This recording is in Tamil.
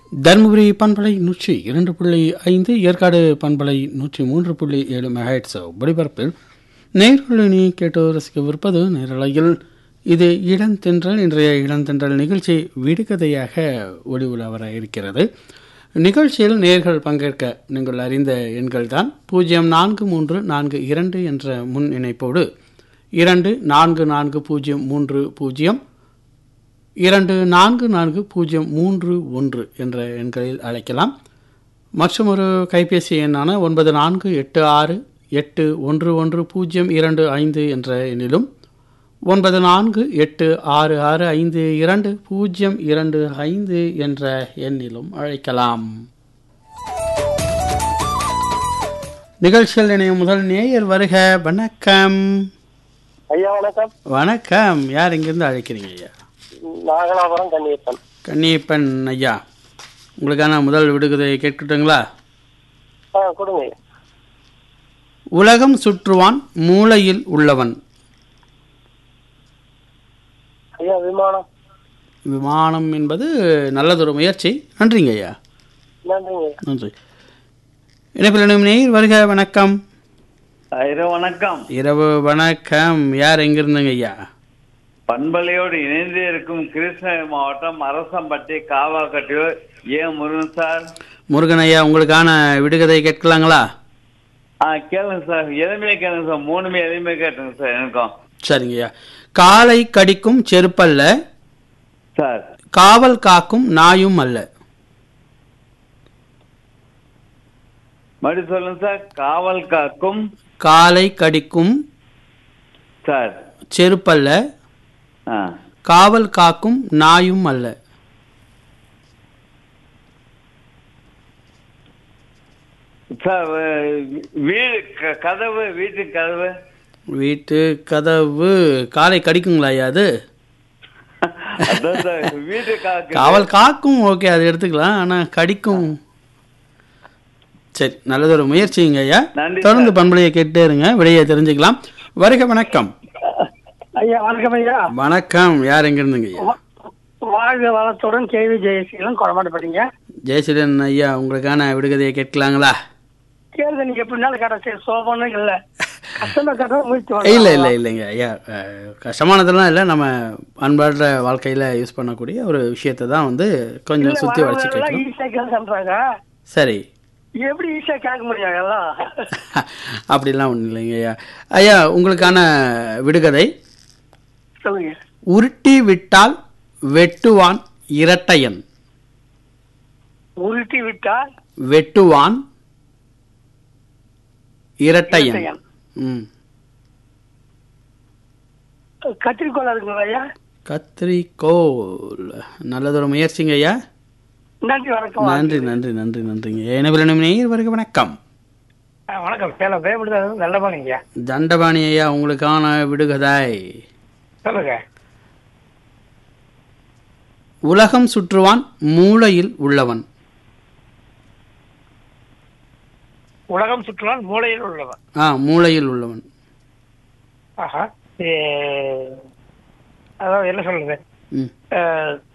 தருமபுரி பண்பலை நூற்றி இரண்டு புள்ளி ஐந்து ஏற்காடு பண்பலை நூற்றி மூன்று புள்ளி ஏழு மெகாஹெட்ஸ் ஒளிபரப்பில் நேர்களினி கேட்டு ரசிக்கவிருப்பது நேரலையில் இது இளந்தென்றல் இன்றைய இளந்தென்றல் நிகழ்ச்சி விடுகதையாக ஒளி உலவர இருக்கிறது நிகழ்ச்சியில் நேர்கள் பங்கேற்க நீங்கள் அறிந்த எண்கள் தான் பூஜ்ஜியம் நான்கு மூன்று நான்கு இரண்டு என்ற முன் இணைப்போடு இரண்டு நான்கு நான்கு பூஜ்ஜியம் மூன்று பூஜ்ஜியம் இரண்டு நான்கு நான்கு பூஜ்ஜியம் மூன்று ஒன்று என்ற எண்களில் அழைக்கலாம் மற்றும் ஒரு கைபேசி எண்ணான ஒன்பது நான்கு எட்டு ஆறு எட்டு ஒன்று ஒன்று பூஜ்ஜியம் இரண்டு ஐந்து என்ற எண்ணிலும் ஒன்பது நான்கு எட்டு ஆறு ஆறு ஐந்து இரண்டு பூஜ்ஜியம் இரண்டு ஐந்து என்ற எண்ணிலும் அழைக்கலாம் நிகழ்ச்சியில் இணையும் முதல் நேயர் வருக வணக்கம் ஐயா வணக்கம் வணக்கம் யார் இங்கிருந்து அழைக்கிறீங்க ஐயா நாகலாபுரம் கண்ணியப்பன் கன்னியப்பன் ஐயா உங்களுக்கான முதல் விடுகதையை கேட்கட்டுங்களா ஆ கொடுங்க ஐயா. உலகம் சுற்றுவான் மூளையில் உள்ளவன் ஐயா விமானம் விமானம் என்பது நல்லதொரு முயற்சி நன்றிங்க ஐயா நன்றிங்க ஐயா. நன்றி இணைப்பில் இணையும் நேயர் வருக வணக்கம் இரவு வணக்கம் இரவு வணக்கம் யார் எங்கிருந்துங்க ஐயா பண்பலையோடு இணைந்து இருக்கும் கிருஷ்ணகிரி மாவட்டம் அரசம்பட்டி காவாக்கட்டியூர் ஏ முருகன் சார் முருகன் ஐயா உங்களுக்கான விடுகதை கேட்கலாங்களா ஆ கேளுங்க சார் எளிமையை கேளுங்க சார் மூணுமே எளிமையை கேட்டுங்க சார் எனக்கும் சரிங்க ஐயா காலை கடிக்கும் செருப்பல்ல சார் காவல் காக்கும் நாயும் அல்ல மறுபடி சொல்லுங்க சார் காவல் காக்கும் காலை கடிக்கும் சார் செருப்பல்ல ஆ காவல் காக்கும் நாயும் அல்ல சார் வீ- வீடு க- கதவு வீட்டு கதவு வீட்டு கதவு காலை கடிக்குங்களா ஐயா அது அதான் சார் வீட்டு காக்கு காவல் காக்கும் ஓகே அது எடுத்துக்கலாம் ஆனா கடிக்கும் சரி நல்லதொரு முயற்சிங்க ஐயா நன்றி தொடர்ந்து பண்பலையை கேட்டே இருங்க விடையை தெரிஞ்சுக்கலாம் வருக வணக்கம் ஐயா வணக்கம் ஐயா வணக்கம் யார் எங்க இருந்துங்க ஐயா வாழ்க வளத்துடன் கேவி ஜெயசீலன் கொடமாட்டப்பட்டீங்க ஜெயசீலன் ஐயா உங்களுக்கான விடுகதையை கேட்கலாங்களா கேள்வி நீங்க எப்படினாலும் கேட்ட சரி சோபன்னு இல்ல கஷ்டமா கேட்ட முயற்சி இல்ல இல்ல இல்லைங்க ஐயா அஹ், கஷ்டமானதெல்லாம் இல்லை நம்ம அன்பாடுற வாழ்க்கையில யூஸ் பண்ணக்கூடிய ஒரு விஷயத்தை தான் வந்து கொஞ்சம் சுத்தி வளைச்சு கேட்கணும் ஈஸியா கேட்கறாங்க சரி எப்படி ஈஸியா கேட்க முடியும் எல்லாம் அப்படிலாம் ஒன்றும் இல்லைங்க ஐயா ஐயா உங்களுக்கான விடுகதை சொல்லுங்க உருட்டி விட்டால் வெட்டுவான் இரட்டையன் உருட்டி விட்டால் வெட்டுவான் இரட்டையன் இரட்டையன். ம் கத்திரிக்கோள் இருக்குங்களா ஐயா கத்திரிக்கோல் நல்லதொரு முயற்சிங்க ஐயா நன்றி வணக்கம் நன்றி நன்றி நன்றி நன்றிங்க எனவே நேயர் வருக வணக்கம் ஆ, வணக்கம் சேலம் பயப்படுறது நல்ல பாருங்க தண்டபாணி ஐயா உங்களுக்கான விடுகதை சொல்லுங்க உலகம் சுற்றுவான் மூளையில் உள்ளவன் உலகம் சுற்றுலான் மூலையில் உள்ளவன் ஆ மூளையில் உள்ளவன் ஆஹா ஏ, அதாவது என்ன சொல்றது ம் அஹ்,